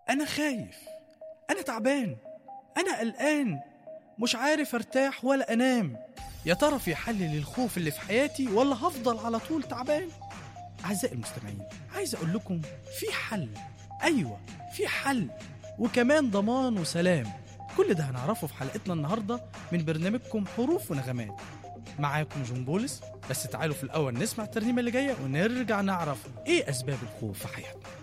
أنا خايف أنا تعبان أنا قلقان مش عارف أرتاح ولا أنام يا ترى في حل للخوف اللي في حياتي ولا هفضل على طول تعبان أعزائي المستمعين عايز أقول لكم في حل أيوة في حل وكمان ضمان وسلام كل ده هنعرفه في حلقتنا النهاردة من برنامجكم حروف ونغمات معاكم جون بولس بس تعالوا في الأول نسمع الترنيمة اللي جاية ونرجع نعرف إيه أسباب الخوف في حياتنا